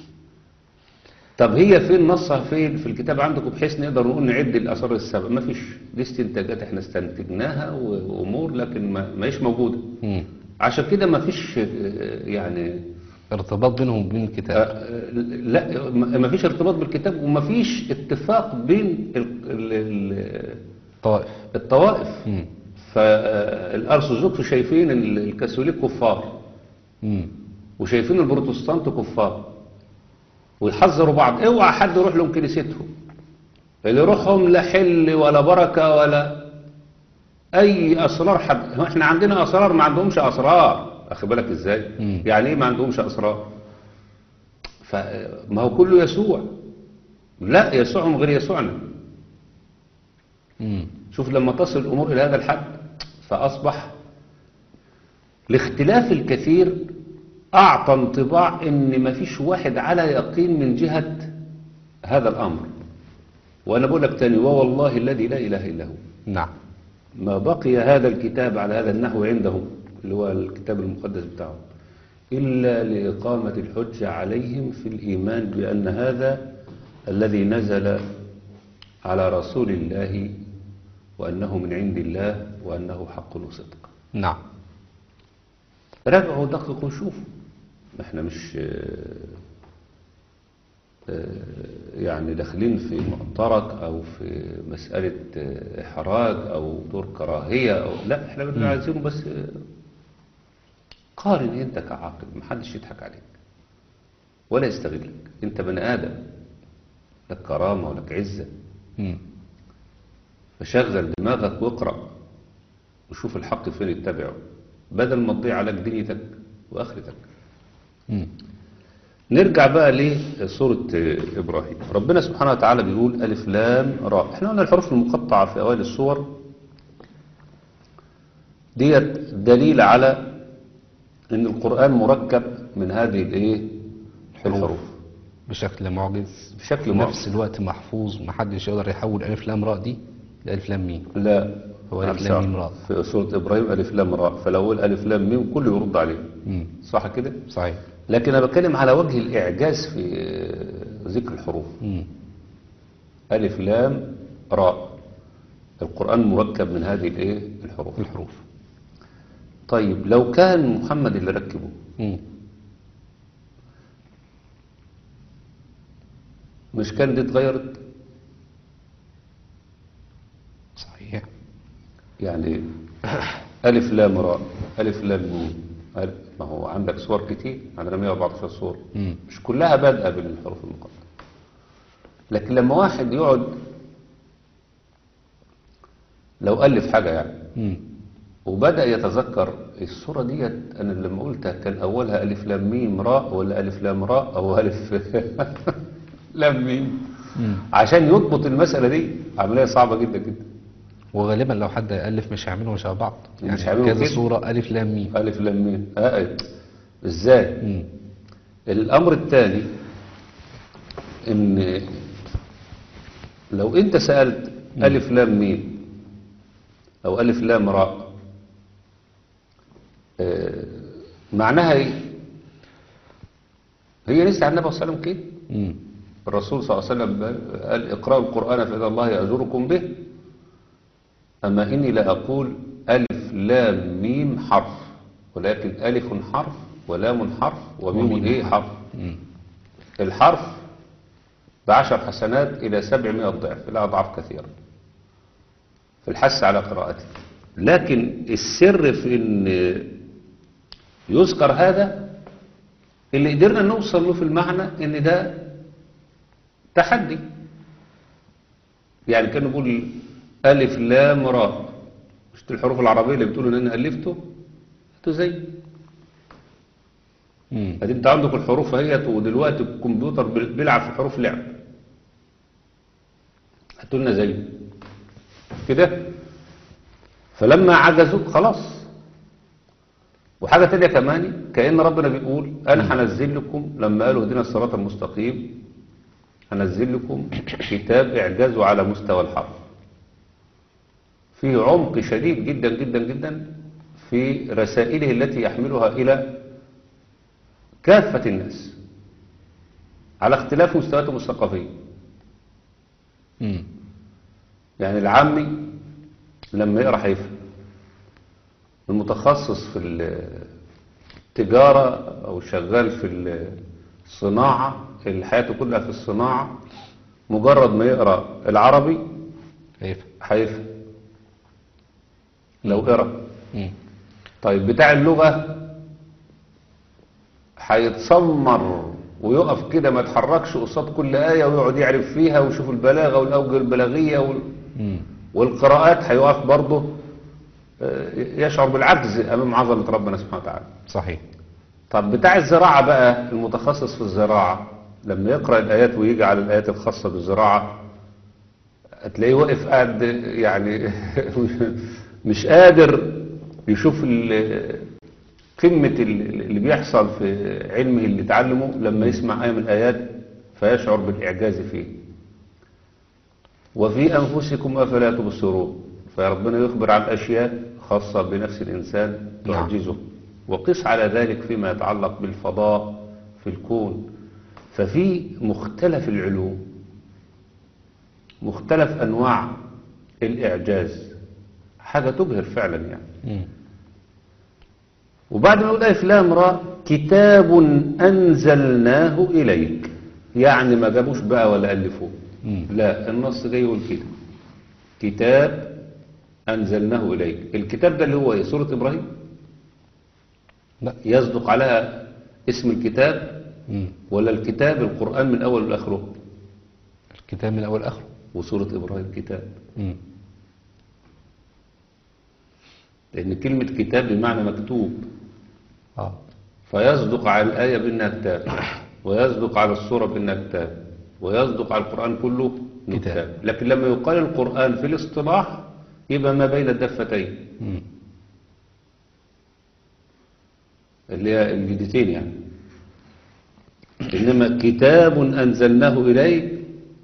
طب هي فين نصها فين في الكتاب عندكم بحيث نقدر نقول نعد الاسرار السبع ما فيش دي استنتاجات احنا استنتجناها وامور لكن ما ما هيش موجوده مم. عشان كده ما فيش آه، يعني ارتباط بينهم وبين الكتاب آه، لا ما فيش ارتباط بالكتاب وما فيش اتفاق بين ال- ال- ال- طائف الطوائف مم. فالارثوذكس شايفين ال- الكاثوليك كفار مم. وشايفين البروتستانت كفار ويحذروا بعض اوعى حد يروح لهم كنيستهم اللي يروحهم لا حل ولا بركه ولا اي اسرار حد هو احنا عندنا اسرار ما عندهمش اسرار اخد بالك ازاي مم. يعني ايه ما عندهمش اسرار فما هو كله يسوع لا يسوعهم غير يسوعنا مم. شوف لما تصل الأمور إلى هذا الحد فأصبح الاختلاف الكثير أعطى انطباع إن ما فيش واحد على يقين من جهة هذا الأمر وأنا بقول لك تاني ووالله الذي لا إله إلا هو نعم ما بقي هذا الكتاب على هذا النحو عندهم اللي هو الكتاب المقدس بتاعهم إلا لإقامة الحجة عليهم في الإيمان بأن هذا الذي نزل على رسول الله وأنه من عند الله وأنه حق وصدق نعم راجعوا دققوا شوفوا احنا مش آه، آه، يعني داخلين في معترك او في مسألة آه، احراج او دور كراهية او لا احنا بنبقى عايزينه بس آه، قارن انت كعاقل محدش يضحك عليك ولا يستغلك انت بني ادم لك كرامة ولك عزة مم. فشغل دماغك واقرأ وشوف الحق فين اتبعه بدل ما تضيع عليك دنيتك واخرتك مم. نرجع بقى لسورة إبراهيم ربنا سبحانه وتعالى بيقول ألف لام راء احنا قلنا الحروف المقطعة في أوائل السور ديت دليل على أن القرآن مركب من هذه الإيه الحروف بشكل معجز بشكل في معجز. نفس الوقت محفوظ محدش يقدر يحول ألف لام راء دي لألف لام ميم لا هو ألف لام ميم راء. في سورة إبراهيم ألف لام راء فلو أقول ألف لام ميم كله يرد عليه مم. صح كده صحيح لكن أنا بتكلم على وجه الإعجاز في ذكر الحروف مم. ألف لام راء القرآن مركب من هذه الإيه الحروف الحروف طيب لو كان محمد اللي ركبه مم. مش كان دي اتغيرت صحيح يعني ألف لام راء ألف لام ميم ألف- ما هو عندك صور كتير عندنا 114 صور مم. مش كلها بادئة بالحروف المقطعة لكن لما واحد يقعد لو ألف حاجة يعني مم. وبدأ يتذكر الصورة ديت أنا لما قلتها كان أولها ألف لام ميم راء ولا ألف لام راء أو ألف لام ميم مم. عشان يضبط المسألة دي عملية صعبة جدا جدا وغالبا لو حد ألف مش هيعملوا شبه بعض مش يعني هيعملوا كذا كده. صورة ألف لام ميم ألف لام ميم آه إزاي مم. الأمر الثاني إن لو أنت سألت ألف لام ميم أو ألف لام راء آه، معناها إيه؟ هي لسه عن النبي صلى الله عليه وسلم كده مم. الرسول صلى الله عليه وسلم قال اقرأوا القرآن فإذا الله يأجركم به أما إني لا أقول ألف لام ميم حرف ولكن ألف حرف ولام حرف وميم وميم إيه حرف مم. الحرف بعشر حسنات إلى سبعمائة ضعف إلى أضعاف كثيرة في الحث على قراءته لكن السر في أن يذكر هذا اللي قدرنا نوصل له في المعنى أن ده تحدي يعني كان نقول ألف لام راء مش دي الحروف العربية اللي بتقولوا إن أنا ألفته هاتوا زي مم. ادي انت عندك الحروف اهيت ودلوقتي الكمبيوتر بي- بيلعب في حروف لعب هاتوا لنا زيه كده فلما عجزوا خلاص وحاجة تانية كمان كأن ربنا بيقول أنا هنزل لكم لما قالوا اهدنا الصراط المستقيم هنزل لكم كتاب إعجازه على مستوى الحرف فيه عمق شديد جدا جدا جدا في رسائله التي يحملها إلى كافة الناس على اختلاف مستوياتهم الثقافية مم. يعني العامي لما يقرأ هيفهم المتخصص في التجارة أو شغال في الصناعة اللي حياته كلها في الصناعة مجرد ما يقرأ العربي هيفهم هيفهم لو قرأ مم. طيب بتاع اللغة هيتسمر ويقف كده ما يتحركش قصاد كل آية ويقعد يعرف فيها ويشوف البلاغة والأوجه البلاغية وال... مم. والقراءات هيقف برضه آه، يشعر بالعجز أمام عظمة ربنا سبحانه وتعالى صحيح طب بتاع الزراعة بقى المتخصص في الزراعة لما يقرأ الآيات ويجي على الآيات الخاصة بالزراعة هتلاقيه واقف قاعد يعني مش قادر يشوف ال- قمة ال- اللي بيحصل في علمه اللي اتعلمه لما يسمع آية من الآيات فيشعر بالإعجاز فيه وفي أنفسكم أفلا تبصرون فربنا يخبر عن أشياء خاصة بنفس الإنسان نعم. تعجزه وقس على ذلك فيما يتعلق بالفضاء في الكون ففي مختلف العلوم مختلف أنواع الإعجاز حاجة تبهر فعلا يعني مم. وبعد ما يقول ألف لام را كتاب أنزلناه إليك يعني ما جابوش بقى ولا ألفوه مم. لا النص جاي يقول كده كتاب أنزلناه إليك الكتاب ده اللي هو إيه سورة إبراهيم لا يصدق عليها اسم الكتاب مم. ولا الكتاب القرآن من أول لآخره الكتاب من أول آخره وسورة إبراهيم كتاب مم. لأن كلمة كتاب بمعنى مكتوب آه فيصدق على الآية بأنها كتاب ويصدق على السورة بأنها كتاب ويصدق على القرآن كله إنه كتاب. كتاب لكن لما يقال القرآن في الاصطلاح يبقى ما بين الدفتين مم. اللي هي الجدتين يعني إنما كتاب أنزلناه إليك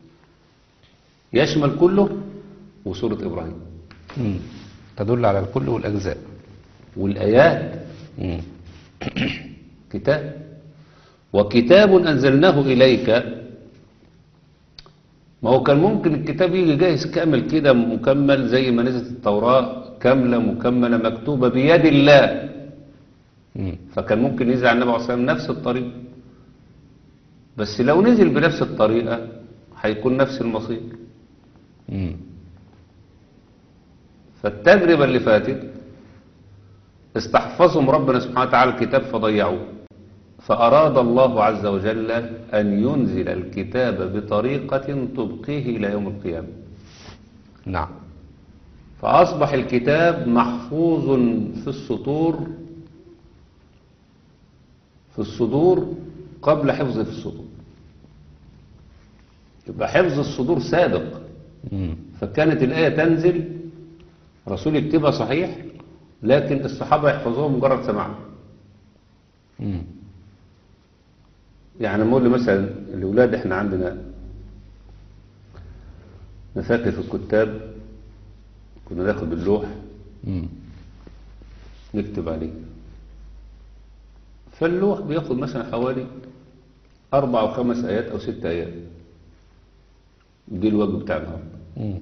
يشمل كله وسورة إبراهيم مم. تدل على الكل والأجزاء والآيات مم. كتاب وكتاب أنزلناه إليك ما هو كان ممكن الكتاب يجي جاهز كامل كده مكمل زي ما نزلت التوراة كاملة مكملة مكتوبة بيد الله مم. فكان ممكن ينزل على النبي عليه الصلاة والسلام نفس الطريقة بس لو نزل بنفس الطريقة هيكون نفس المصير مم. فالتجربة اللي فاتت استحفظهم ربنا سبحانه وتعالى الكتاب فضيعوه فأراد الله عز وجل أن ينزل الكتاب بطريقة تبقيه إلى يوم القيامة نعم فأصبح الكتاب محفوظ في السطور في الصدور قبل حفظه في الصدور يبقى حفظ الصدور سابق مم. فكانت الآية تنزل رسول يكتبها صحيح لكن الصحابة يحفظوها مجرد سماعها مم. يعني نقول له مثلا الأولاد احنا عندنا نفاكر في الكتاب كنا ناخد اللوح مم. نكتب عليه فاللوح بياخد مثلا حوالي أربع أو خمس آيات أو ست آيات دي الواجب بتاع النهارده مم.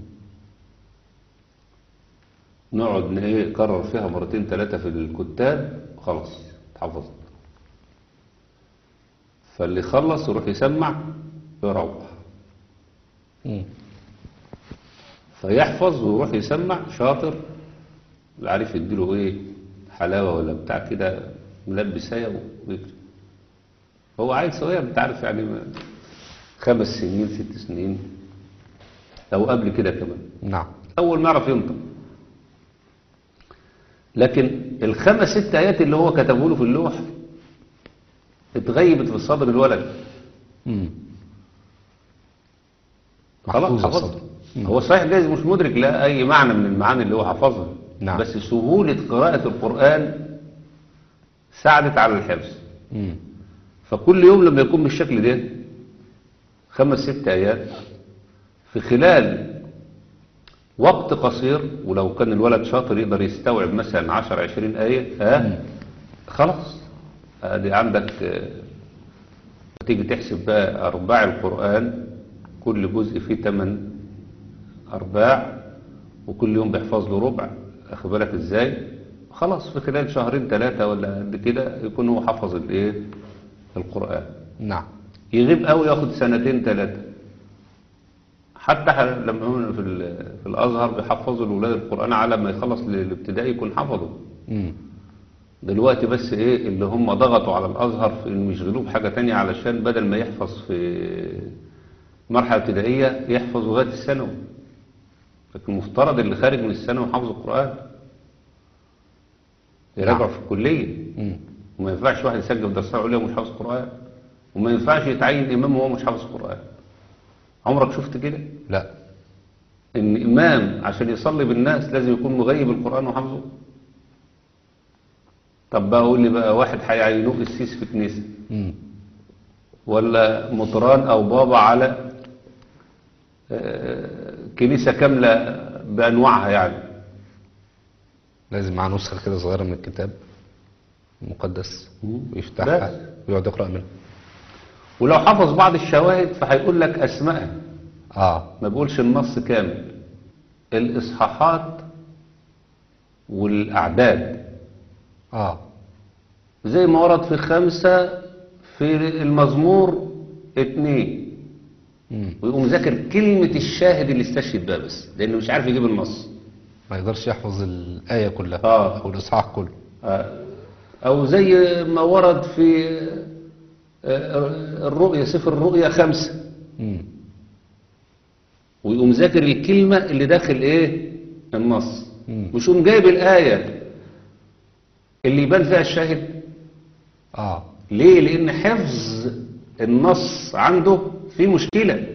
نقعد ن- ايه نكرر فيها مرتين ثلاثة في الكتاب خلاص اتحفظت فاللي خلص يروح يسمع يروح مم. فيحفظ ويروح يسمع شاطر اللي عارف يديله ايه حلاوة ولا بتاع كده ملبساية ويكتب هو عيل صغير انت عارف يعني ما- خمس سنين ست سنين او قبل كده كمان نعم أول ما يعرف ينطق لكن الخمس ست آيات اللي هو كتبه له في اللوح اتغيبت في صدر الولد مم. خلاص محفوظة حفظها الصدر. مم. هو صحيح جايز مش مدرك لا اي معنى من المعاني اللي هو حفظها نعم. بس سهولة قراءة القرآن ساعدت على الحفظ مم. فكل يوم لما يكون بالشكل ده خمس ست آيات في خلال وقت قصير ولو كان الولد شاطر يقدر يستوعب مثلا 10 20 آية ها خلاص ادي عندك آه، تيجي تحسب بقى أرباع القرآن كل جزء فيه 8 أرباع وكل يوم بيحفظ له ربع أخد بالك إزاي خلاص في خلال شهرين ثلاثة ولا قد كده يكون هو حفظ الإيه القرآن نعم يغيب قوي ياخد سنتين ثلاثة حتى ح- لما هم في, ال- في الأزهر بيحفظوا الأولاد القرآن على ما يخلص ل- الابتدائي يكون حفظه مم. دلوقتي بس ايه اللي هم ضغطوا على الازهر في انه يشغلوه بحاجه تانية علشان بدل ما يحفظ في مرحله ابتدائيه يحفظ لغايه الثانوي لكن المفترض اللي خارج من الثانوي حافظ القران يراجع نعم. في الكليه مم. وما ينفعش واحد يسجل في دراسات عليا ومش حافظ قران وما ينفعش يتعين امام وهو مش حافظ قران عمرك شفت كده لا ان امام عشان يصلي بالناس لازم يكون مغيب القران وحافظه طب بقى قول لي بقى واحد هيعينوه قسيس في كنيسه مم. ولا مطران او بابا على آه، كنيسه كامله بانواعها يعني لازم معاه نسخة كده صغيرة من الكتاب المقدس مم. ويفتحها بس. ويقعد يقرأ منه ولو حفظ بعض الشواهد فهيقول لك اسمائها اه ما بيقولش النص كامل الاصحاحات والاعداد اه زي ما ورد في خمسة في المزمور اتنين مم. ويقوم ذاكر كلمة الشاهد اللي استشهد بها بس لأنه مش عارف يجيب النص ما يقدرش يحفظ الآية كلها آه. أو الإصحاح كله آه، أو زي ما ورد في آه، الرؤية سفر الرؤية خمسة مم. ويقوم ذاكر الكلمة اللي داخل إيه النص مم. مش يقوم جايب الآية اللي يبان فيها الشاهد اه ليه لأن حفظ النص عنده فيه مشكلة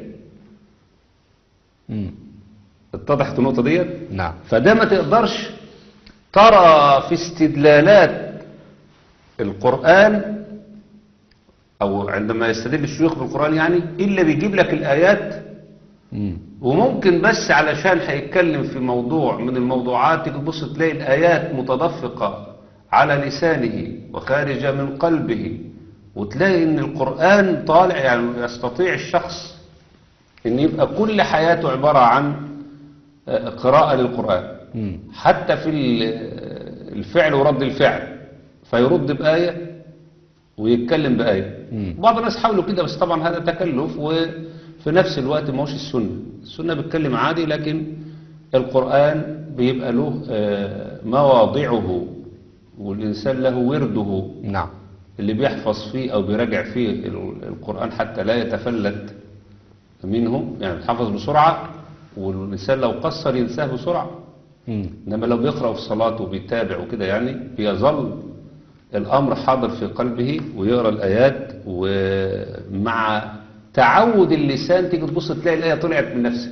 مم. اتضحت النقطة ديت نعم فده ما تقدرش ترى في استدلالات القرآن أو عندما يستدل الشيوخ بالقرآن يعني إلا بيجيب لك الآيات مم. وممكن بس علشان هيتكلم في موضوع من الموضوعات تيجي تبص تلاقي الآيات متدفقة على لسانه وخارجة من قلبه وتلاقي إن القرآن طالع يعني يستطيع الشخص إن يبقى كل حياته عبارة عن آه، قراءة للقرآن مم. حتى في ال- الفعل ورد الفعل فيرد بآية ويتكلم بآية مم. بعض الناس حاولوا كده بس طبعا هذا تكلف وفي نفس الوقت ما هوش السنة السنة بتكلم عادي لكن القرآن بيبقى له آه، مواضعه والإنسان له ورده نعم اللي بيحفظ فيه أو بيراجع فيه ال- القرآن حتى لا يتفلت منه يعني بيتحفظ بسرعة والإنسان لو قصر ينساه بسرعة مم. إنما لو بيقرأ في صلاته وبيتابع وكده يعني بيظل الأمر حاضر في قلبه ويقرأ الآيات ومع تعود اللسان تيجي تبص تلاقي الآية طلعت من نفسها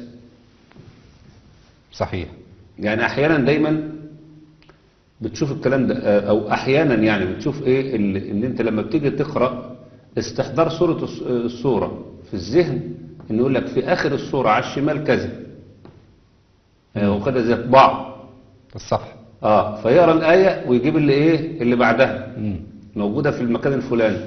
صحيح يعني أحيانا دايما بتشوف الكلام ده آه، أو أحيانا يعني بتشوف إيه ال- إن أنت لما بتيجي تقرأ استحضار صورة الس- آه، الصورة في الذهن إنه يقول لك في آخر الصورة على الشمال كذا آه، وكذا زي طباع الصفحة اه فيقرا الايه ويجيب اللي ايه اللي بعدها مم. موجوده في المكان الفلاني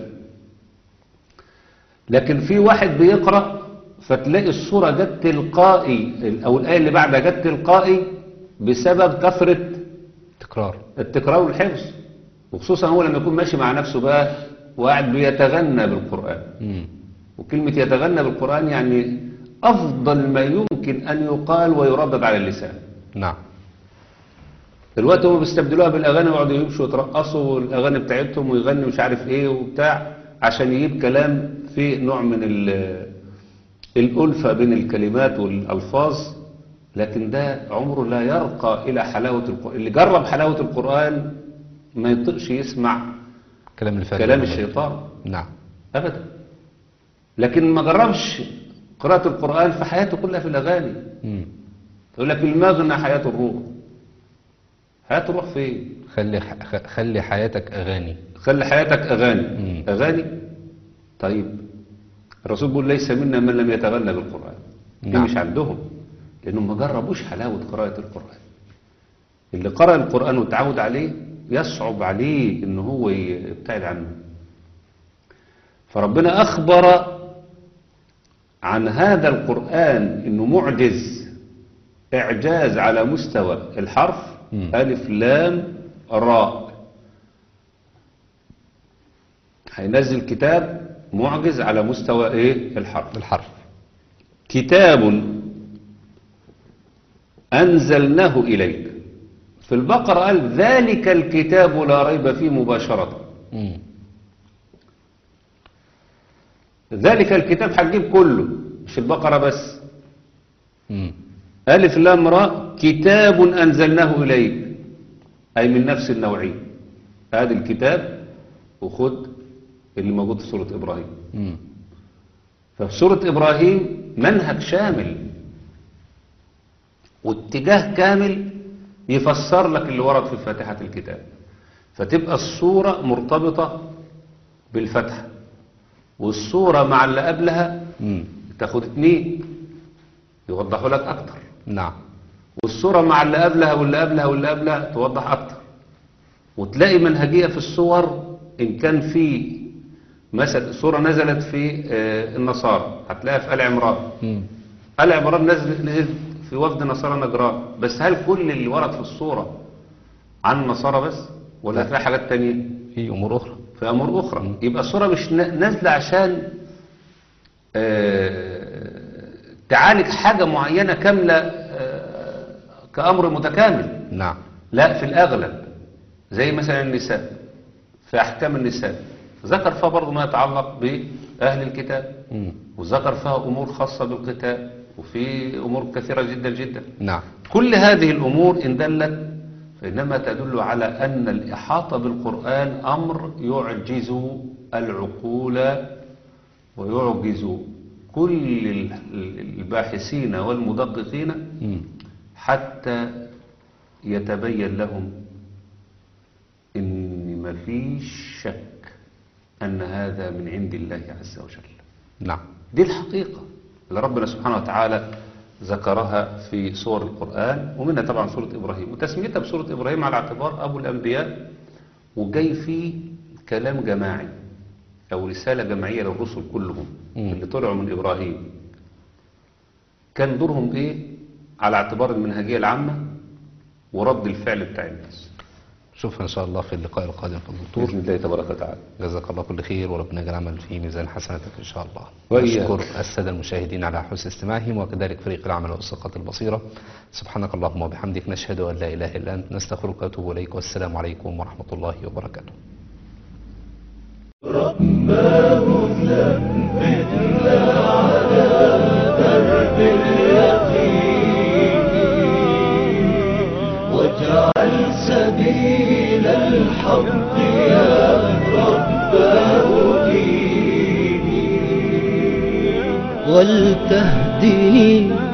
لكن في واحد بيقرا فتلاقي الصوره جت تلقائي او الايه اللي بعدها جت تلقائي بسبب كثره تكرار التكرار والحفظ وخصوصا هو لما يكون ماشي مع نفسه بقى وقاعد بيتغنى بالقران مم. وكلمه يتغنى بالقران يعني افضل ما يمكن ان يقال ويردد على اللسان نعم دلوقتي هم بيستبدلوها بالاغاني ويقعدوا يمشوا يترقصوا الاغاني بتاعتهم ويغني مش عارف ايه وبتاع عشان يجيب كلام فيه نوع من ال- الالفه بين الكلمات والالفاظ لكن ده عمره لا يرقى الى حلاوه القران اللي جرب حلاوه القران ما يطقش يسمع كلام الفاتح كلام الشيطان نعم أبدا لكن ما جربش قراءة القرآن في حياته كلها في الأغاني مم. يقول لك المغنى حياة الروح حياة الروح فين خلي خ- خلي حياتك أغاني خلي حياتك أغاني مم. أغاني طيب الرسول بيقول ليس منا من لم يتغنى بالقرآن دي نعم. مش عندهم لأنهم ما جربوش حلاوة قراءة القرآن اللي قرأ القرآن وتعود عليه يصعب عليه إن هو يبتعد عنه فربنا أخبر عن هذا القرآن إنه معجز إعجاز على مستوى الحرف مم. ألف لام راء هينزل كتاب معجز على مستوى إيه الحرف بالحرف كتاب أنزلناه إليك في البقرة قال ذلك الكتاب لا ريب فيه مباشرة مم. ذلك الكتاب هتجيب كله مش البقرة بس مم. ألف لام راء كتاب أنزلناه إليك أي من نفس النوعية هذا الكتاب وخد اللي موجود في سورة إبراهيم مم. ففي سورة إبراهيم منهج شامل واتجاه كامل يفسر لك اللي ورد في فاتحة الكتاب فتبقى الصورة مرتبطة بالفتحة والصورة مع اللي قبلها مم. تاخد اتنين يوضحوا لك أكتر نعم والصورة مع اللي قبلها واللي قبلها واللي قبلها توضح أكتر وتلاقي منهجية في الصور إن كان في مثلا صورة نزلت في آه، النصارى هتلاقيها في آل عمران مم. آل عمران نزل نزل في وفد نصارى نجران بس هل كل اللي ورد في الصورة عن النصارى بس ولا في حاجات تانية في أمور أخرى في أمور أخرى يبقى الصورة مش نا- نازلة عشان آه، تعالج حاجة معينة كاملة آه، كأمر متكامل نعم لا في الأغلب زي مثلا النساء في أحكام النساء ذكر فيها برضه ما يتعلق بأهل الكتاب مم. وذكر فيها أمور خاصة بالقتال وفي أمور كثيرة جدا جدا نعم كل هذه الأمور إن دلت فإنما تدل على أن الإحاطة بالقرآن أمر يعجز العقول ويعجز كل ال- ال- الباحثين والمدققين مم. حتى يتبين لهم إن مفيش شك أن هذا من عند الله عز وجل نعم دي الحقيقة اللي ربنا سبحانه وتعالى ذكرها في سور القرآن ومنها طبعا سورة إبراهيم وتسميتها بسورة إبراهيم على اعتبار أبو الأنبياء وجاي فيه كلام جماعي أو رسالة جماعية للرسل كلهم مم. اللي طلعوا من إبراهيم كان دورهم إيه على اعتبار المنهجية العامة ورد الفعل بتاع الناس شوف إن شاء الله في اللقاء القادم في الدكتور بإذن الله تبارك وتعالى جزاك الله كل خير وربنا يجعل العمل في ميزان حسناتك إن شاء الله وإياك. نشكر السادة المشاهدين على حسن استماعهم وكذلك فريق العمل والثقة البصيرة سبحانك اللهم وبحمدك نشهد أن لا إله إلا أنت نستغفرك ونتوب إليك والسلام عليكم ورحمة الله وبركاته واجعل سبيل الحق يا رباه ديني ولتهدني